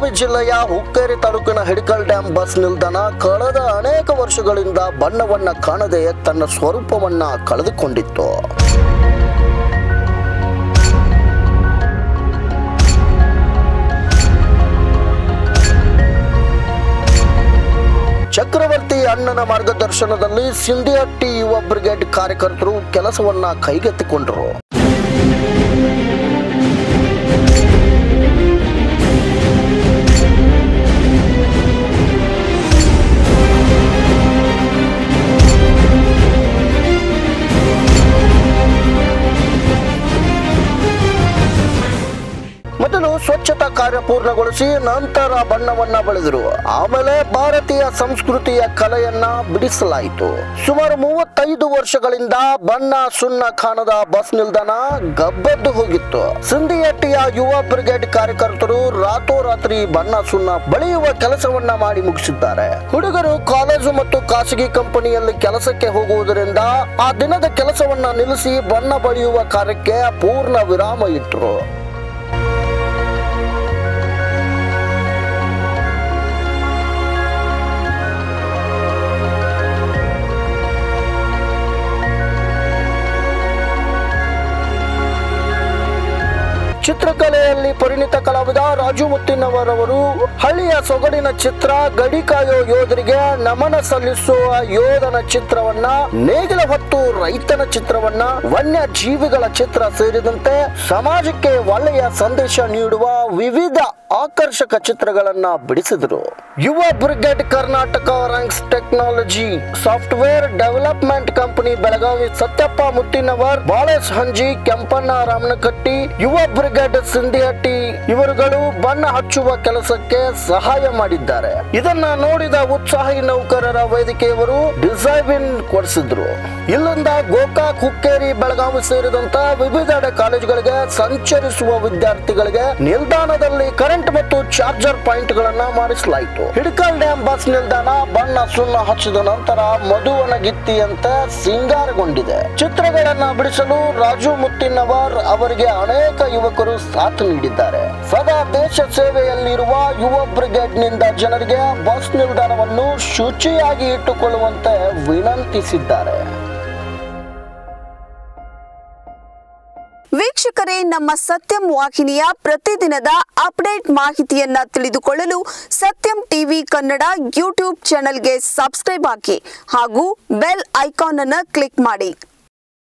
ಬೆಳಗಾವಿ ಜಿಲ್ಲೆಯ ಹುಕ್ಕೇರಿ ತಾಲೂಕಿನ Hidkal dam bus ನಿಲ್ದಾಣ ಕಳೆದ ಅನೇಕ ವರ್ಷಗಳಿಂದ ಬಣ್ಣವನ್ನ ಕಾಣದೆ ತನ್ನ ಸ್ವರೂಪವನ್ನ ಕಳೆದುಕೊಂಡಿತ್ತು ಚಕ್ರವರ್ತಿ ಅಣ್ಣನ ಮಾರ್ಗದರ್ಶನದಲ್ಲಿ ಸಿಂಧಿಹಟ್ಟಿ ಯುವ ಬ್ರಿಗೇಡ್ ಕಾರ್ಯಕರ್ತರು ಕೆಲಸವನ್ನ ಕೈಗೆತ್ತಿಕೊಂಡರು ಮೊದಲು ಸ್ವಚ್ಛತಾ ಕಾರ್ಯ ಪೂರ್ಣಗೊಳಿಸಿ ನಂತರ ಬಣ್ಣವನ್ನ ಬಳಿದರು ಆಮೇಲೆ ಭಾರತೀಯ ಸಂಸ್ಕೃತಿಯ ಕಲೆಯನ್ನ ಬಿಡಿಸಲಾಯಿತು ಸುಮಾರು ಮೂವತ್ತೈದು ವರ್ಷಗಳಿಂದ ಬಣ್ಣ ಸುಣ್ಣ ಕಾಣದ ಬಸ್ ನಿಲ್ದಾಣ ಗಬ್ಬೆದ್ದು ಹೋಗಿತ್ತು ಸಿಂಧಿಹಟ್ಟಿಯ ಯುವ ಬ್ರಿಗೇಡ್ ಕಾರ್ಯಕರ್ತರು ರಾತ್ರೋರಾತ್ರಿ ಬಣ್ಣ ಸುಣ್ಣ ಬಳಿಯುವ ಕೆಲಸವನ್ನ ಮಾಡಿ ಮುಗಿಸಿದ್ದಾರೆ ಹುಡುಗರು ಕಾಲೇಜು ಮತ್ತು ಖಾಸಗಿ ಕಂಪನಿಯಲ್ಲಿ ಕೆಲಸಕ್ಕೆ ಹೋಗುವುದರಿಂದ ಆ ದಿನದ ಕೆಲಸವನ್ನ ನಿಲ್ಲಿಸಿ ಬಣ್ಣ ಬಳಿಯುವ ಕಾರ್ಯಕ್ಕೆ ಪೂರ್ಣ ವಿರಾಮ ಇಟ್ಟರು ಚಿತ್ರಕಲೆಯಲ್ಲಿ ಪರಿಣಿತ ಕಲಾವಿದ ರಾಜು ಮುತ್ತಿನವರವರು ಹಳ್ಳಿಯ ಸೊಗಡಿನ ಚಿತ್ರ ಗಡಿ ಕಾಯೋ ಯೋಧರಿಗೆ ನಮನ ಸಲ್ಲಿಸುವ ಯೋಧನ ಚಿತ್ರವನ್ನ ನೇಗಿಲ ಹೊತ್ತು ರೈತನ ಚಿತ್ರವನ್ನ ವನ್ಯ ಜೀವಿಗಳ ಚಿತ್ರ ಸೇರಿದಂತೆ ಸಮಾಜಕ್ಕೆ ಒಳ್ಳೆಯ ಸಂದೇಶ ನೀಡುವ ವಿವಿಧ ಆಕರ್ಷಕ ಚಿತ್ರಗಳನ್ನ ಬಿಡಿಸಿದರು Yuva Brigade Karnataka Ranks technology software development company Belagavi Satyappa Muttinavar Balesh Hanji Kempanna Ramanakatti Yuva Brigade ಸಿಂಧಿಹಟ್ಟಿ ಇವರುಗಳು ಬಣ್ಣ ಹಚ್ಚುವ ಕೆಲಸಕ್ಕೆ ಸಹಾಯ ಮಾಡಿದ್ದಾರೆ ಇದನ್ನ ನೋಡಿದ ಉತ್ಸಾಹಿ ನೌಕರರ ವೇದಿಕೆಯವರು ಡಿಸೈನ್ ಕೊಡಿಸಿದ್ರು ಇಲ್ಲಿಂದ ಗೋಕಾಕ್ ಹುಕ್ಕೇರಿ ಬೆಳಗಾವಿ ಸೇರಿದಂತ ವಿವಿಧೆಡೆ ಕಾಲೇಜುಗಳಿಗೆ ಸಂಚರಿಸುವ ವಿದ್ಯಾರ್ಥಿಗಳಿಗೆ ನಿಲ್ದಾಣದಲ್ಲಿ ಕರೆಂಟ್ ಮತ್ತು ಚಾರ್ಜರ್ ಪಾಯಿಂಟ್ ಗಳನ್ನ ಮಾಡಿಸಲಾಯಿತು ಹಿಡಕಲ್ ಡ್ಯಾಂ ಬಸ್ ನಿಲ್ದಾಣ ಬಣ್ಣ ಸುಣ್ಣ ಹಚ್ಚಿದ ನಂತರ ಮಧುವನಗಿತ್ತಿಯಂತೆ ಸಿಂಗಾರಗೊಂಡಿದೆ ಚಿತ್ರಗಳನ್ನ ಬಿಡಿಸಲು ರಾಜು ಮುತ್ತಿನವರ್ ಅವರಿಗೆ ಅನೇಕ ಯುವಕರು ಸಾಥ್ ನೀಡಿದ್ದಾರೆ ಸದಾ ದೇಶ ಸೇವೆಯಲ್ಲಿರುವ ಯುವ ಬ್ರಿಗೇಡ್ ನಿಂದ ಜನರಿಗೆ ಬಸ್ ನಿಲ್ದಾಣವನ್ನು ಶುಚಿಯಾಗಿ ಇಟ್ಟುಕೊಳ್ಳುವಂತೆ ವಿನಂತಿಸಿದ್ದಾರೆ ವೀಕ್ಷಕರೇ ನಮ್ಮ ಸತ್ಯಂ ವಾಹಿನಿಯ ಪ್ರತಿದಿನದ ಅಪ್ಡೇಟ್ ಮಾಹಿತಿಯನ್ನ ತಿಳಿದುಕೊಳ್ಳಲು ಸತ್ಯಂ ಟಿವಿ ಕನ್ನಡ ಯೂಟ್ಯೂಬ್ ಚಾನೆಲ್ಗೆ ಸಬ್ಸ್ಕ್ರೈಬ್ ಹಾಕಿ ಹಾಗೂ ಬೆಲ್ ಐಕಾನ್ ಅನ್ನು ಕ್ಲಿಕ್ ಮಾಡಿ